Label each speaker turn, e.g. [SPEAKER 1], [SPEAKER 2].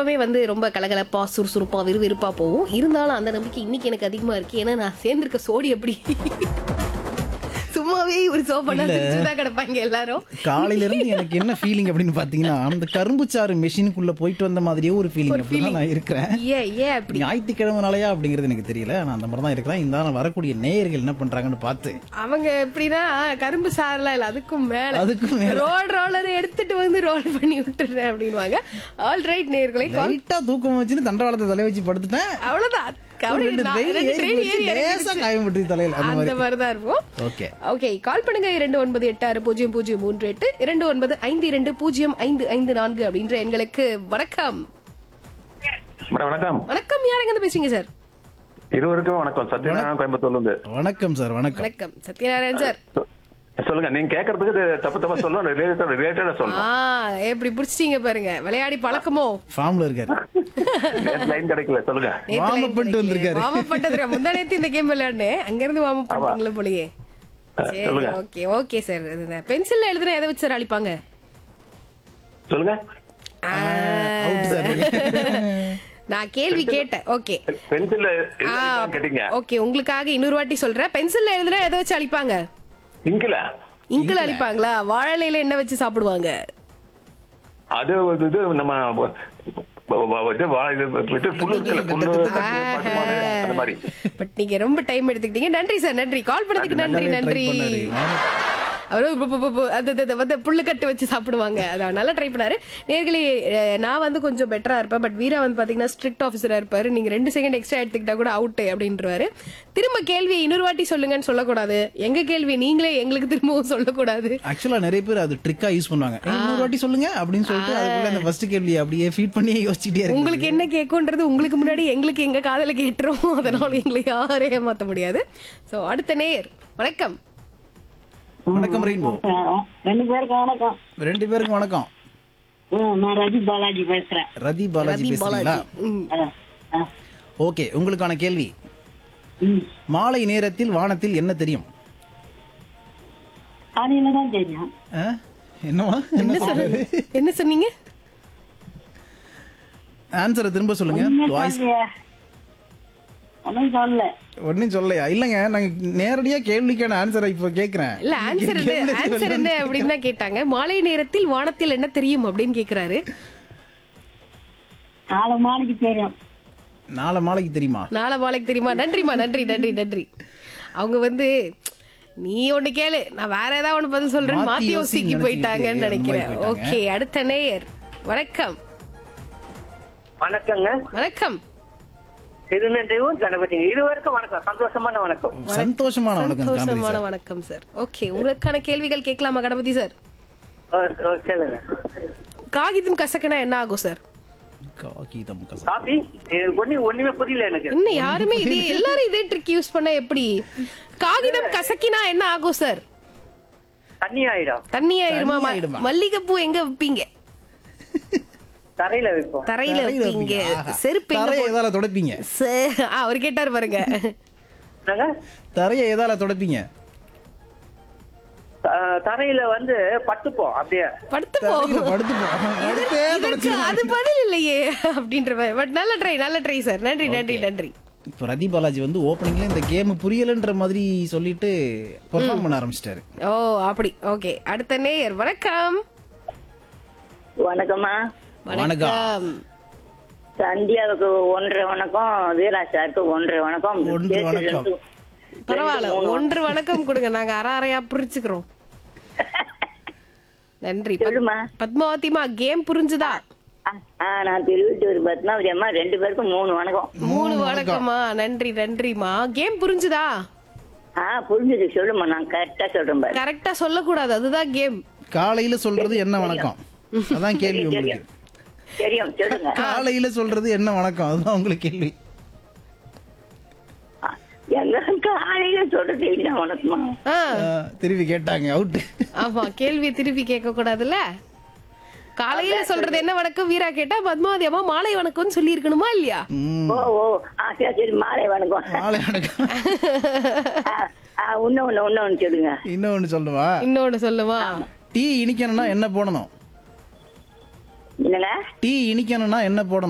[SPEAKER 1] எப்பவுமே வந்து ரொம்ப கலகலப்பா சுறுசுறுப்பா விறுவிறுப்பா போகும் இருந்தாலும் அந்த நம்பிக்கை இன்னைக்கு எனக்கு அதிகமா இருக்கு ஏன்னா நான் சேர்ந்திருக்க சோடி எப்படி சும்மாவே ஒரு சோ பண்ணா தான் கிடப்பாங்க எல்லாரும்
[SPEAKER 2] காலையில இருந்து எனக்கு என்ன ஃபீலிங் அப்படின்னு பாத்தீங்கன்னா அந்த கரும்புச்சாறு மெஷினுக்குள்ள போயிட்டு வந்த மாதிரியே ஒரு ஃபீலிங் அப்படிதான் நான் இருக்கிறேன்
[SPEAKER 1] ஏன் ஏன் அப்படி
[SPEAKER 2] ஞாயிற்றுக்கிழமைனாலயா அப்படிங்கிறது எனக்கு தெரியல நான் அந்த மாதிரி தான் இருக்கிறேன் இந்த நாள் வரக்கூடிய நேயர்கள் என்ன பண்றாங்கன்னு பார்த்து
[SPEAKER 1] அவங்க எப்படின்னா கரும்பு சாரெல்லாம் இல்ல அதுக்கும் மேல
[SPEAKER 2] அதுக்கும் மேல.
[SPEAKER 1] ரோல் ரோலர் எடுத்துட்டு வந்து ரோல் பண்ணி விட்டுறேன் அப்படின்வாங்க ஆல் ரைட் நேர்களை
[SPEAKER 2] லைட்டா தூக்கம் வச்சுன்னு தண்டவாளத்தை தலை வச்சு படுத்துட்டேன்
[SPEAKER 1] அவ்வளவுதான் கவலை
[SPEAKER 2] ரெண்டு
[SPEAKER 1] இல்லை.
[SPEAKER 2] train
[SPEAKER 1] ரெண்டு
[SPEAKER 2] ஏறி
[SPEAKER 1] train
[SPEAKER 2] போச்சு,
[SPEAKER 1] ஏறி
[SPEAKER 2] லேசா
[SPEAKER 1] இறங்கிடுச்சு.
[SPEAKER 2] காயம் பட்டு தலையில அந்த
[SPEAKER 1] அந்த
[SPEAKER 2] மாதிரி
[SPEAKER 1] மாதிரி தான் இருப்போம்
[SPEAKER 2] ஓகே
[SPEAKER 1] ஓகே கால் பண்ணுங்க இரண்டு ஒன்பது எட்டு ஆறு பூஜ்ஜியம் பூஜ்ஜியம் மூன்று எட்டு இரண்டு ஒன்பது ஐந்து இரண்டு பூஜ்ஜியம் ஐந்து ஐந்து நான்கு அப்படின்ற எண்களுக்கு வணக்கம்
[SPEAKER 3] மேடம் வணக்கம்
[SPEAKER 1] வணக்கம் யாருங்க இருந்து பேசுறீங்க சார்
[SPEAKER 3] இருவருக்கும் வணக்கம் சத்யநாராயணன் கோயம்புத்தூர்ல இருந்து
[SPEAKER 2] வணக்கம் சார் வணக்கம்
[SPEAKER 1] வணக்கம் சத்யநாராயணன் சார்
[SPEAKER 3] சொ- சொல்லுங்க நீங்க கேக்குறதுக்கு இது தப்பு தப்பா சொல்லுவோம் ரிலேட்டடா
[SPEAKER 1] ஆ
[SPEAKER 3] சொல்லணும்
[SPEAKER 1] எப்படி புடிச்சிட்டீங்க பாருங்க விளையாடி பழக்கமோ
[SPEAKER 2] ஃபார்ம்ல இருக்காரு
[SPEAKER 3] லைன் கிடைக்கல சொல்லுங்க
[SPEAKER 1] நேத்து
[SPEAKER 2] Warm up
[SPEAKER 1] line
[SPEAKER 2] பண்ணிட்டு
[SPEAKER 1] கிடைக்கலையே.
[SPEAKER 2] வந்திருக்காரு.
[SPEAKER 1] Warm up பண்ணிட்டு முந்தா நேத்து இந்த கேம் விளையாடுனேன் அங்க இருந்து வார்ம் அப் பண்ணிட்டீங்களா போலயே சரி
[SPEAKER 3] சொல்லுங்க.
[SPEAKER 1] ஓகே ஓகே சார் பென்சில்ல எழுதுனா எதை வச்சு சார் அழிப்பாங்க
[SPEAKER 3] சொல்லுங்க
[SPEAKER 2] அவுட் சார்
[SPEAKER 1] நான் கேள்வி கேட்டேன் ஓகே
[SPEAKER 3] பென்சில் கேட்டீங்க
[SPEAKER 1] ஓகே உங்களுக்காக இன்னொரு வாட்டி சொல்றேன் பென்சில்ல எழுதுனா எதை வச்சு அழிப்பாங்க
[SPEAKER 3] இங்கில
[SPEAKER 1] இங்கில் அழிப்பாங்களா வாழலையில என்ன வச்சு சாப்பிடுவாங்க
[SPEAKER 3] அது ஒரு இது நம்ம வ- வ- வ- இது வா- இது இது புல்லு இருக்குல்ல, புல்லு பட்டு மாடு, அந்த மாதிரி
[SPEAKER 1] பட் நீங்க ரொம்ப டைம் எடுத்துக்கிட்டீங்க நன்றி சார் நன்றி கால் பண்ணதுக்கு நன்றி நன்றி அவரும் பு- பு- பு- பு- அது அது- அது வந்து புல்லு கட்டு வச்சு சாப்பிடுவாங்க அதான் நல்லா ட்ரை பண்ணாரு நேர்களே அஹ், நான் வந்து கொஞ்சம் பெட்டரா இருப்பேன் பட் வீரா வந்து பாத்தீங்கன்னா ஸ்ட்ரிக்ட் ஆஃபீஸரா இருப்பாரு நீங்க ரெண்டு செகண்ட் எக்ஸ்ட்ரா எடுத்துக்கிட்டா கூட அவுட் அப்படின்றவாரு திரும்ப கேள்வியை இன்னொரு வாட்டி சொல்லுங்கன்னு சொல்லக்கூடாது எங்க கேள்வி நீங்களே எங்களுக்கு திரும்பவும் சொல்லக்கூடாது
[SPEAKER 2] ஆக்சுவலா நிறைய பேர் அது ட்ரிக்கா யூஸ் பண்ணுவாங்க "ஏய், இன்னொரு வாட்டி சொல்லுங்க அப்படின்னு சொல்லிட்டு அதுக்குள்ள அந்த ஃபர்ஸ்ட் கேள்வி அப்படியே ஃபீட் பண்ணி யோசிச்சுட்டே இருக்கு
[SPEAKER 1] உங்களுக்கு என்ன கேட்கும்ன்றது உங்களுக்கு முன்னாடி எங்களுக்கு எங்க காதல கேட்டுரும் அதனால எங்களை யாரையும் ஏமாத்த முடியாது சோ அடுத்த நேர் வணக்கம்
[SPEAKER 2] வணக்கம் ரெயின்போ
[SPEAKER 4] ரெண்டு பேருக்கு வணக்கம்
[SPEAKER 2] ரெண்டு பேருக்கும் வணக்கம்
[SPEAKER 4] ம், நான் ரஜி பாலாஜி பேசுறேன்
[SPEAKER 2] ரதி பாலாஜி
[SPEAKER 1] ரதி
[SPEAKER 2] பேசுறீங்களா
[SPEAKER 1] பாலாஜி ம்.
[SPEAKER 4] ஆ, ஆ,
[SPEAKER 2] ஓகே உங்களுக்கான கேள்வி
[SPEAKER 4] ம்.
[SPEAKER 2] மாலை நேரத்தில் வானத்தில் என்ன தெரியும்
[SPEAKER 4] காலையில தான் தெரியும்
[SPEAKER 2] ஆ? என்னவா என்ன சொல்றது
[SPEAKER 1] என்ன சொன்னீங்க
[SPEAKER 2] ஆன்சரை திரும்ப சொல்லுங்க
[SPEAKER 4] ஒண்ணுமே
[SPEAKER 2] வாய்ஸ்
[SPEAKER 4] சொல்லலையே. ஒண்ணும் சொல்லல
[SPEAKER 2] ஒன்னும் சொல்லலையா இல்லங்க நாங்க நேரடியா கேள்விக்கான ஆன்சரை இப்போ கேக்குறேன்
[SPEAKER 1] இல்ல ஆன்சர் என்ன ஆன்சர் என்ன அப்படின்னு தான் கேட்டாங்க மாலை நேரத்தில் வானத்தில் என்ன தெரியும் அப்படின்னு கேக்குறாரு
[SPEAKER 4] நாலு மாலைக்கு தெரியும்
[SPEAKER 2] நாளை மாலைக்கு தெரியுமா
[SPEAKER 1] நாளை மாலைக்கு தெரியுமா நன்றிமா நன்றி நன்றி நன்றி அவங்க வந்து நீ ஒண்ணு கேளு நான் வேற ஏதாவது ஒண்ணு பதில் சொல்றேன்
[SPEAKER 2] மாத்தி
[SPEAKER 1] மாத்தி
[SPEAKER 2] யோசிக்க
[SPEAKER 1] யோசிக்கு போயிட்டாங்கன்னு
[SPEAKER 2] நினைச்சிட்டு
[SPEAKER 1] நினைக்கிறேன்
[SPEAKER 2] அந்த மாதிரி
[SPEAKER 1] ஓகே அடுத்த நேயர் வணக்கம்
[SPEAKER 5] வணக்கங்க
[SPEAKER 1] வணக்கம்
[SPEAKER 5] திருநெல்வேலூர் கணபதி இருவருக்கும் வணக்கம் சந்தோஷமான வணக்கம்
[SPEAKER 2] சந்தோஷமான வணக்கம் காந்தி
[SPEAKER 1] சந்தோஷமான
[SPEAKER 2] சார்
[SPEAKER 1] வணக்கம் சார் ஓகே உங்களுக்கான கேள்விகள் கேட்கலாமா கணபதி சார்
[SPEAKER 5] ஓ, ஓ, சொல்லுங்க
[SPEAKER 1] காகிதம் கசக்கினா என்ன ஆகும் சார்
[SPEAKER 2] காகிதம் கச-
[SPEAKER 5] காபி எனக்கு ஒண்ணு ஒண்ணுமே புரியல எனக்கு
[SPEAKER 1] இன்னும் யாருமே இதே எல்லாரும் இதே ட்ரிக் யூஸ் பண்ணா எப்படி காகிதம் கசக்கினா என்ன ஆகும் சார்
[SPEAKER 5] தண்ணி ஆயிடும்
[SPEAKER 1] தண்ணி ஆயிடுமா
[SPEAKER 2] தண்ணி ஆயிடுமா?
[SPEAKER 1] மல்லிகைப்பூ எங்க வைப்பீங்க
[SPEAKER 5] தரையில வைப்போம்
[SPEAKER 1] தரையில
[SPEAKER 2] தரையில
[SPEAKER 1] வைப்பீங்க
[SPEAKER 2] வைப்பீங்க. ஆஹா.
[SPEAKER 1] செருப்பு எங்க
[SPEAKER 2] தரையை எதால தொடப்பீங்க
[SPEAKER 1] சே- ஆ, அவர் கேட்டாரு பாருங்க
[SPEAKER 5] என்னங்க?
[SPEAKER 2] தரையை எதால தொடப்பீங்க
[SPEAKER 5] த- தரையில வந்து பட்டுப்போம் அப்படியே
[SPEAKER 1] படுத்து போ
[SPEAKER 2] தரையில படுத்து போ. படுத்தே
[SPEAKER 1] இதற்கு
[SPEAKER 2] தொடச்சிருவாங்க.
[SPEAKER 1] அது பதில் இல்லையே அப்படின்ற பட் நல்ல ட்ரை நல்ல ட்ரை சார் நன்றி நன்றி நன்றி
[SPEAKER 2] இப்போ ரதி பாலாஜி வந்து ஓப்பனிங்ல இந்த கேம் புரியலன்ற மாதிரி சொல்லிட்டு பெர்ஃபார்ம் பண்ண ஆரம்பிச்சிட்டாரு
[SPEAKER 1] ஓ அப்படி ஓகே அடுத்த நேயர் வணக்கம்
[SPEAKER 4] வணக்கம்மா
[SPEAKER 1] வணக்கம்
[SPEAKER 4] சந்தியாவுக்கு ஒன்றரை வணக்கம் வீரா சாருக்கு ஒன்றரை வணக்கம்
[SPEAKER 2] ஒன்றரை
[SPEAKER 4] சேர்த்து
[SPEAKER 2] வணக்கம்.
[SPEAKER 4] ரெண்டு-
[SPEAKER 1] பரவாயில்ல ஒன்று வணக்கம் கொடுங்க நாங்க அரை அரையா பிரிச்சுக்கிறோம் நன்றி பத்-
[SPEAKER 4] சொல்லுமா
[SPEAKER 1] பத்மாவதிமா கேம் புரிஞ்சுதா
[SPEAKER 4] ஆ, ஆ, நான் திருவிட்டூர் பத்மாவதி அம்மா ரெண்டு பேருக்கும் மூணு வணக்கம்
[SPEAKER 1] மூணு வணக்கம்மா நன்றி நன்றிமா கேம் புரிஞ்சுதா
[SPEAKER 4] ஆ புரிஞ்சுது சொல்லுமா நான் கரெக்டா சொல்றேன் பாரு
[SPEAKER 1] கரெக்டா சொல்லக்கூடாது அதுதான் கேம்
[SPEAKER 2] காலையில சொல்றது என்ன வணக்கம் அதான் கேள்வி உங்களுக்கு
[SPEAKER 4] தெரியும் சொல்லுங்க
[SPEAKER 2] காலையில சொல்றது என்ன வணக்கம் அதுதான் உங்களுக்கு கேள்வி
[SPEAKER 4] ஆ, எங்க காலையில சொல்றது என்ன வணக்கமா
[SPEAKER 1] ஆ,
[SPEAKER 2] ஆ, திருப்பி கேட்டாங்க அவுட்
[SPEAKER 1] ஆமா கேள்வியை திருப்பி கேட்க கூடாதுல்ல காலையில சொல்றது என்ன வணக்கம் வீரா கேட்டா பத்மாவதி அம்மா மாலை வணக்கம்னு சொல்லி இருக்கணுமா இல்லையா
[SPEAKER 4] ஓ ஓ ஆ சரி சரி மாலை வணக்கம்
[SPEAKER 2] மாலை வணக்கம்
[SPEAKER 4] ஆ, ஆ, இன்னொன்னு இன்னொன்னு சொல்லுங்க
[SPEAKER 2] இன்னொன்னு சொல்லுவா
[SPEAKER 1] இன்னொன்னு சொல்லுவா
[SPEAKER 2] டீ இனிக்கணும்னா என்ன போடணும்
[SPEAKER 4] என்னங்க
[SPEAKER 2] டீ இனிக்கணும்னா என்ன போடணும்